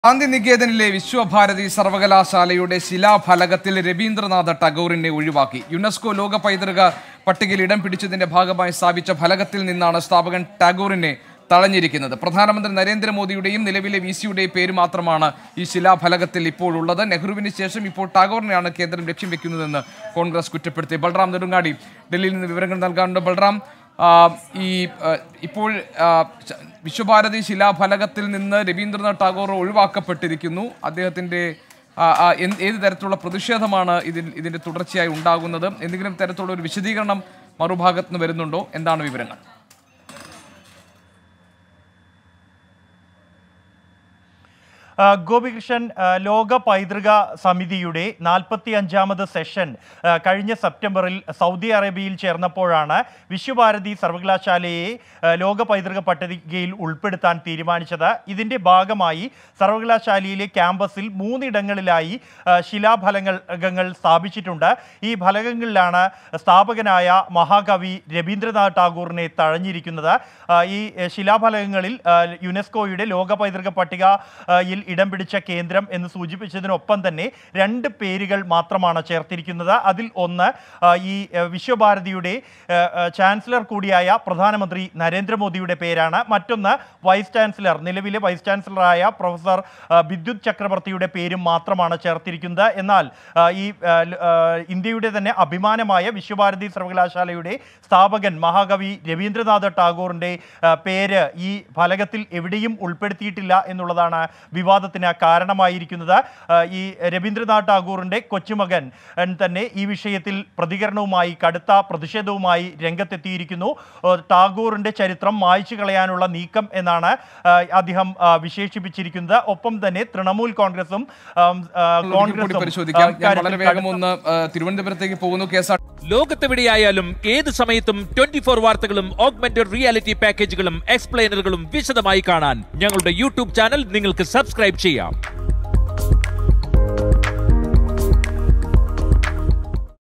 ശാന്തിനികേതനിലെ വിശ്വഭാരതി സർവകലാശാലയുടെ ശിലാഫലകത്തിൽ രവീന്ദ്രനാഥ ടാഗോറിനെ ഒഴിവാക്കി യുനെസ്കോ ലോക പൈതൃക പട്ടികയിൽ ഇടം പിടിച്ചതിന്റെ ഭാഗമായി സ്ഥാപിച്ച ഫലകത്തിൽ നിന്നാണ് സ്ഥാപകൻ ടാഗോറിനെ തഴഞ്ഞിരിക്കുന്നത് പ്രധാനമന്ത്രി നരേന്ദ്രമോദിയുടെയും നിലവിലെ വി സിയുടെയും പേര് മാത്രമാണ് ഈ ശിലാഫലകത്തിൽ ഇപ്പോൾ ഉള്ളത് നെഹ്റുവിന് ശേഷം ഇപ്പോൾ ടാഗോറിനെയാണ് കേന്ദ്രം ലക്ഷ്യം വെക്കുന്നതെന്ന് കോൺഗ്രസ് കുറ്റപ്പെടുത്തി ബൽറാം നെടുങ്ങാടി ഡൽഹിയിൽ നിന്ന് വിവരങ്ങൾ നൽകാനുണ്ട് ബൽറാം ആ, ഈ ആ, ഇപ്പോൾ ആ, ശ- വിശ്വഭാരതി ശിലാഫലകത്തിൽ നിന്ന് രവീന്ദ്രനാഥ് ടാഗോർ ഒഴിവാക്കപ്പെട്ടിരിക്കുന്നു അദ്ദേഹത്തിന്റെ ആ, ആ, എന്ത് ഏത് തരത്തിലുള്ള പ്രതിഷേധമാണ് ഇതിൽ ഇതിന്റെ തുടർച്ചയായി ഉണ്ടാകുന്നത് എന്തെങ്കിലും തരത്തിലുള്ള ഒരു വിശദീകരണം മറുഭാഗത്ത് നിന്ന് വരുന്നുണ്ടോ എന്താണ് വിവരങ്ങൾ ആ, ഗോപികൃഷ്ണൻ ആ, ലോക പൈതൃക സമിതിയുടെ നാൽപ്പത്തി അഞ്ചാമത് സെഷൻ ആ, കഴിഞ്ഞ സെപ്റ്റംബറിൽ സൗദി അറേബ്യയിൽ ചേർന്നപ്പോഴാണ് വിശ്വഭാരതി സർവകലാശാലയെ ആ, ലോക പൈതൃക പട്ടികയിൽ ഉൾപ്പെടുത്താൻ തീരുമാനിച്ചത് ഇതിന്റെ ഭാഗമായി സർവകലാശാലയിലെ ക്യാമ്പസിൽ മൂന്നിടങ്ങളിലായി ആ, ശിലാഫലങ്ങൾ ങ്ങൾ സ്ഥാപിച്ചിട്ടുണ്ട് ഈ ഫലകങ്ങളിലാണ് സ്ഥാപകനായ മഹാകവി രവീന്ദ്രനാഥ് ടാഗോറിനെ തഴഞ്ഞിരിക്കുന്നത് ആ, ഈ എ, ശിലാഫലകങ്ങളിൽ ആ, യുനെസ്കോയുടെ ലോക പൈതൃക പട്ടികയിൽ ഇടം പിടിച്ച കേന്ദ്രം എന്ന് സൂചിപ്പിച്ചതിനൊപ്പം തന്നെ രണ്ട് പേരുകൾ മാത്രമാണ് ചേർത്തിരിക്കുന്നത് അതിൽ ഒന്ന് ആ, ഈ എ, വിശ്വഭാരതിയുടെ എ, എ, ചാൻസലർ കൂടിയായ പ്രധാനമന്ത്രി നരേന്ദ്രമോദിയുടെ പേരാണ് മറ്റൊന്ന് വൈസ് ചാൻസലർ നിലവിലെ വൈസ് ചാൻസലറായ പ്രൊഫസർ ആ, ബിദ്യുത് ചക്രവർത്തിയുടെ പേരും മാത്രമാണ് ചേർത്തിരിക്കുന്നത് എന്നാൽ ആ, ഈ ആ, ല- ആ, ഇന്ത്യയുടെ തന്നെ അഭിമാനമായ വിശ്വഭാരതി സർവകലാശാലയുടെ സ്ഥാപകൻ മഹാകവി രവീന്ദ്രനാഥ ടാഗോറിന്റെ ആ, പേര് ഈ ഫലകത്തിൽ എവിടെയും ഉൾപ്പെടുത്തിയിട്ടില്ല എന്നുള്ളതാണ് വിവാദത്തിന് കാരണമായിരിക്കുന്നത് ആ, ഈ രവീന്ദ്രനാഥ് ടാഗോറിന്റെ കൊച്ചുമകൻ ഉം, തന്നെ ഈ വിഷയത്തിൽ പ്രതികരണവുമായി കടുത്ത പ്രതിഷേധവുമായി രംഗത്തെത്തിയിരിക്കുന്നു ആ, ടാഗോറിന്റെ ചരിത്രം മായ്ച്ചു കളയാനുള്ള നീക്കം എന്നാണ് ആ, അദ്ദേഹം ആ, വിശേഷിപ്പിച്ചിരിക്കുന്നത് ഒപ്പം തന്നെ തൃണമൂൽ കോൺഗ്രസും ആം, ആ, ഒരിക്കൽ കൂടി കോൺഗ്രസും പരിശോധിക്കാം ആ, ഞാൻ വളരെ കാര്യത്തിൽ വേഗം ഒന്ന് ആ, തിരുവനന്തപുരത്തേക്ക് പോകുന്നു കെ എസ് ആർ ലോകത്തെവിടെയായാലും ഏത് സമയത്തും ട്വന്റി ഫോർ വാർത്തകളും ഓഗ്മെന്റഡ് റിയാലിറ്റി പാക്കേജുകളും എക്സ്പ്ലെയിനറുകളും വിശദമായി കാണാൻ ഞങ്ങളുടെ യൂട്യൂബ് ചാനൽ നിങ്ങൾക്ക് സബ്സ്ക്രൈബ് ചെയ്യാം